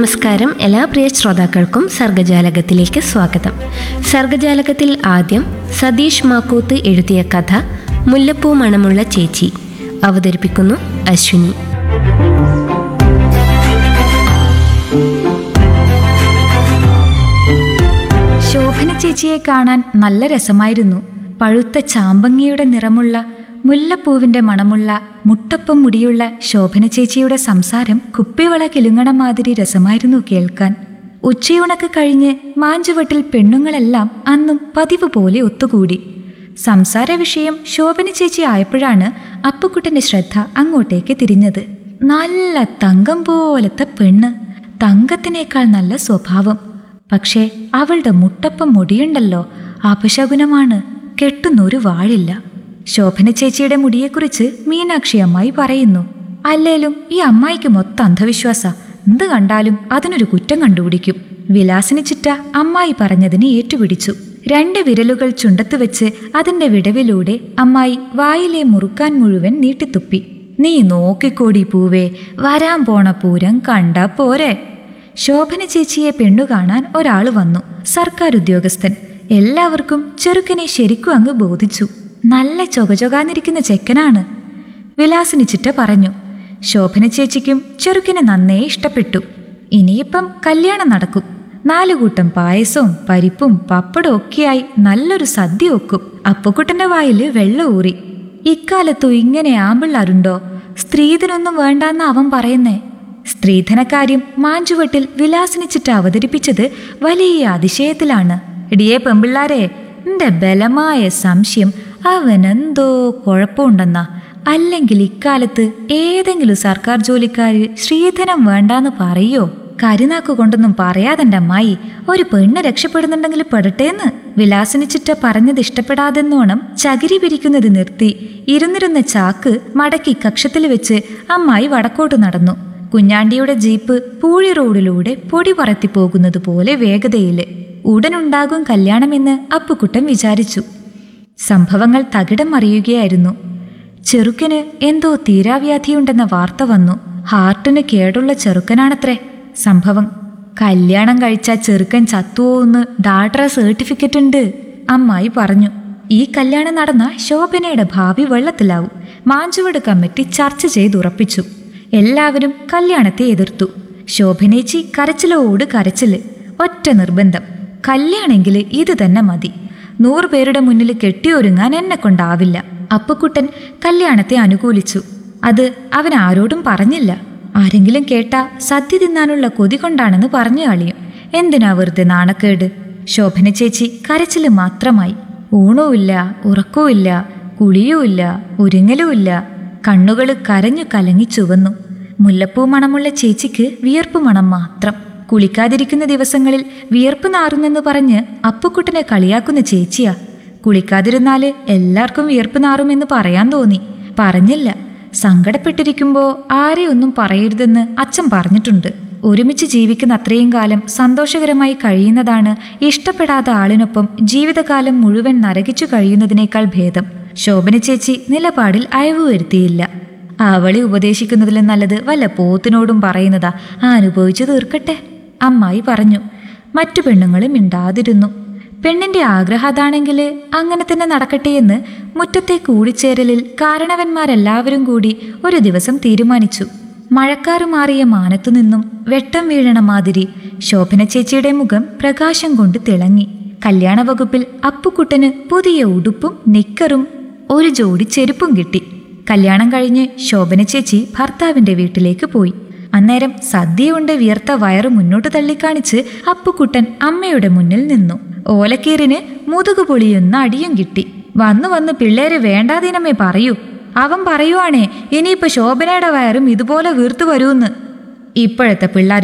നമസ്കാരം എല്ലാ പ്രിയ ശ്രോതാക്കൾക്കും സർഗജാലകത്തിലേക്ക് സ്വാഗതം സർഗജാലകത്തിൽ ആദ്യം സതീഷ് മാക്കൂത്ത് എഴുതിയ കഥ മുല്ലപ്പൂ മണമുള്ള ചേച്ചി അവതരിപ്പിക്കുന്നു അശ്വിനി ശോഭന ചേച്ചിയെ കാണാൻ നല്ല രസമായിരുന്നു പഴുത്ത ചാമ്പങ്ങിയുടെ നിറമുള്ള മുല്ലപ്പൂവിന്റെ മണമുള്ള മുട്ടപ്പം മുടിയുള്ള ശോഭന ചേച്ചിയുടെ സംസാരം കുപ്പിവള കിലുങ്ങണ മാതിരി രസമായിരുന്നു കേൾക്കാൻ ഉച്ചയൂണക്ക് കഴിഞ്ഞ് മാഞ്ചുവട്ടിൽ പെണ്ണുങ്ങളെല്ലാം അന്നും പതിവ് പോലെ ഒത്തുകൂടി സംസാര വിഷയം ശോഭന ചേച്ചി ആയപ്പോഴാണ് അപ്പുക്കുട്ടന്റെ ശ്രദ്ധ അങ്ങോട്ടേക്ക് തിരിഞ്ഞത് നല്ല തങ്കം പോലത്തെ പെണ്ണ് തങ്കത്തിനേക്കാൾ നല്ല സ്വഭാവം പക്ഷേ അവളുടെ മുട്ടപ്പം മുടിയുണ്ടല്ലോ അപശകുനമാണ് കെട്ടുന്നൊരു വാഴില്ല ശോഭന ചേച്ചിയുടെ മുടിയെക്കുറിച്ച് മീനാക്ഷി അമ്മായി പറയുന്നു അല്ലേലും ഈ അമ്മായിക്ക് മൊത്തം അന്ധവിശ്വാസ എന്ത് കണ്ടാലും അതിനൊരു കുറ്റം കണ്ടുപിടിക്കും വിലാസിനി ചിറ്റ അമ്മായി പറഞ്ഞതിന് ഏറ്റുപിടിച്ചു രണ്ട് വിരലുകൾ ചുണ്ടത്ത് വെച്ച് അതിന്റെ വിടവിലൂടെ അമ്മായി വായിലെ മുറുക്കാൻ മുഴുവൻ നീട്ടിത്തുപ്പി നീ നോക്കിക്കോടി പൂവേ വരാൻ പോണ പൂരം കണ്ടാ പോരെ ശോഭന ചേച്ചിയെ പെണ്ണു കാണാൻ ഒരാൾ വന്നു സർക്കാർ ഉദ്യോഗസ്ഥൻ എല്ലാവർക്കും ചെറുക്കനെ ശരിക്കും അങ്ങ് ബോധിച്ചു നല്ല ചൊകചൊകാന്നിരിക്കുന്ന ചെക്കനാണ് വിലാസിനി ചിറ്റ പറഞ്ഞു ശോഭന ചേച്ചിക്കും ചെറുക്കനെ നന്നേ ഇഷ്ടപ്പെട്ടു ഇനിയിപ്പം കല്യാണം നടക്കും നാലുകൂട്ടം പായസവും പരിപ്പും പപ്പടവും ഒക്കെയായി നല്ലൊരു സദ്യ വെക്കും അപ്പുക്കുട്ടന്റെ വായില് വെള്ളം ഊറി ഇക്കാലത്തു ഇങ്ങനെ ആമ്പിള്ളാരുണ്ടോ സ്ത്രീധനൊന്നും വേണ്ടാന്ന അവൻ പറയുന്നേ സ്ത്രീധനക്കാര്യം മാഞ്ചുവട്ടിൽ വിലാസിനിച്ചിട്ട് അവതരിപ്പിച്ചത് വലിയ അതിശയത്തിലാണ് ഇടിയേ പെമ്പിള്ളാരെ എന്റെ ബലമായ സംശയം അവനെന്തോ കുഴപ്പമുണ്ടെന്നാ അല്ലെങ്കിൽ ഇക്കാലത്ത് ഏതെങ്കിലും സർക്കാർ ജോലിക്കാര് സ്ത്രീധനം വേണ്ടാന്ന് പറയോ കരിനാക്ക് കൊണ്ടൊന്നും പറയാതെന്റെ അമ്മായി ഒരു പെണ്ണ് രക്ഷപ്പെടുന്നുണ്ടെങ്കിൽ പെടട്ടേന്ന് വിലാസിനിച്ചിട്ട പറഞ്ഞത് ഇഷ്ടപ്പെടാതെന്നോണം ചകിരി പിരിക്കുന്നത് നിർത്തി ഇരുന്നിരുന്ന ചാക്ക് മടക്കി കക്ഷത്തിൽ വെച്ച് അമ്മായി വടക്കോട്ട് നടന്നു കുഞ്ഞാണ്ടിയുടെ ജീപ്പ് പൂഴി റോഡിലൂടെ പൊടി പറത്തി പോകുന്നത് പോലെ വേഗതയില് ഉടനുണ്ടാകും കല്യാണമെന്ന് അപ്പുക്കുട്ടൻ വിചാരിച്ചു സംഭവങ്ങൾ തകിടം മറിയുകയായിരുന്നു ചെറുക്കന് എന്തോ തീരാവ്യാധിയുണ്ടെന്ന വാർത്ത വന്നു ഹാർട്ടിന് കേടുള്ള ചെറുക്കനാണത്രേ സംഭവം കല്യാണം കഴിച്ച ചെറുക്കൻ ചത്തുവോന്ന് ഡാക്ടറെ സർട്ടിഫിക്കറ്റ് ഉണ്ട് അമ്മായി പറഞ്ഞു ഈ കല്യാണം നടന്ന ശോഭനയുടെ ഭാവി വെള്ളത്തിലാവും മാഞ്ചുവട് കമ്മിറ്റി ചർച്ച ചെയ്തുറപ്പിച്ചു എല്ലാവരും കല്യാണത്തെ എതിർത്തു ശോഭനേച്ചി കരച്ചിലോട് കരച്ചില് ഒറ്റ നിർബന്ധം കല്യാണെങ്കില് ഇത് തന്നെ മതി നൂറ് പേരുടെ മുന്നിൽ കെട്ടിയൊരുങ്ങാൻ എന്നെ കൊണ്ടാവില്ല അപ്പുക്കുട്ടൻ കല്യാണത്തെ അനുകൂലിച്ചു അത് അവൻ ആരോടും പറഞ്ഞില്ല ആരെങ്കിലും കേട്ടാ സദ്യ തിന്നാനുള്ള കൊതി കൊണ്ടാണെന്ന് പറഞ്ഞു കളിയും എന്തിനാ വെറുതെ നാണക്കേട് ശോഭന ചേച്ചി കരച്ചില് മാത്രമായി ഊണവുമില്ല ഉറക്കവുമില്ല കുളിയുമില്ല ഒരുങ്ങലുമില്ല കണ്ണുകൾ കരഞ്ഞു കലങ്ങി ചുവന്നു മുല്ലപ്പൂ മണമുള്ള ചേച്ചിക്ക് വിയർപ്പ് മണം മാത്രം കുളിക്കാതിരിക്കുന്ന ദിവസങ്ങളിൽ വിയർപ്പ് നാറുന്നെന്ന് പറഞ്ഞ് അപ്പുക്കുട്ടനെ കളിയാക്കുന്ന ചേച്ചിയാ കുളിക്കാതിരുന്നാല് എല്ലാവർക്കും വിയർപ്പ് നാറുമെന്ന് പറയാൻ തോന്നി പറഞ്ഞില്ല സങ്കടപ്പെട്ടിരിക്കുമ്പോ ആരെയൊന്നും പറയരുതെന്ന് അച്ഛൻ പറഞ്ഞിട്ടുണ്ട് ഒരുമിച്ച് ജീവിക്കുന്ന അത്രയും കാലം സന്തോഷകരമായി കഴിയുന്നതാണ് ഇഷ്ടപ്പെടാത്ത ആളിനൊപ്പം ജീവിതകാലം മുഴുവൻ നരകിച്ചു കഴിയുന്നതിനേക്കാൾ ഭേദം ശോഭന ചേച്ചി നിലപാടിൽ അയവ് വരുത്തിയില്ല അവളെ ഉപദേശിക്കുന്നതിലും നല്ലത് വല്ല പോത്തിനോടും പറയുന്നതാ അനുഭവിച്ചു തീർക്കട്ടെ അമ്മായി പറഞ്ഞു മറ്റു പെണ്ണുങ്ങളും മിണ്ടാതിരുന്നു പെണ്ണിന്റെ ആഗ്രഹം അതാണെങ്കിൽ അങ്ങനെ തന്നെ നടക്കട്ടെ എന്ന് മുറ്റത്തെ കൂടിച്ചേരലിൽ കാരണവന്മാരെല്ലാവരും കൂടി ഒരു ദിവസം തീരുമാനിച്ചു മഴക്കാറ് മാറിയ മാനത്തു നിന്നും വെട്ടം വീഴണ മാതിരി ശോഭന ചേച്ചിയുടെ മുഖം പ്രകാശം കൊണ്ട് തിളങ്ങി കല്യാണ വകുപ്പിൽ അപ്പുക്കുട്ടന് പുതിയ ഉടുപ്പും നിക്കറും ഒരു ജോഡി ചെരുപ്പും കിട്ടി കല്യാണം കഴിഞ്ഞ് ശോഭന ചേച്ചി ഭർത്താവിന്റെ വീട്ടിലേക്ക് പോയി അന്നേരം സദ്യയുണ്ട് വിയർത്ത വയറ് മുന്നോട്ട് തള്ളിക്കാണിച്ച് അപ്പുക്കുട്ടൻ അമ്മയുടെ മുന്നിൽ നിന്നു ഓലക്കീറിന് മുതുകു പൊളിയുന്ന അടിയും കിട്ടി വന്നു വന്ന് പിള്ളേര് വേണ്ടാതീനമേ പറയൂ അവൻ പറയുവാണേ ഇനിയിപ്പോ ശോഭനയുടെ വയറും ഇതുപോലെ വീർത്തു വരൂന്ന് ഇപ്പോഴത്തെ പിള്ളേർ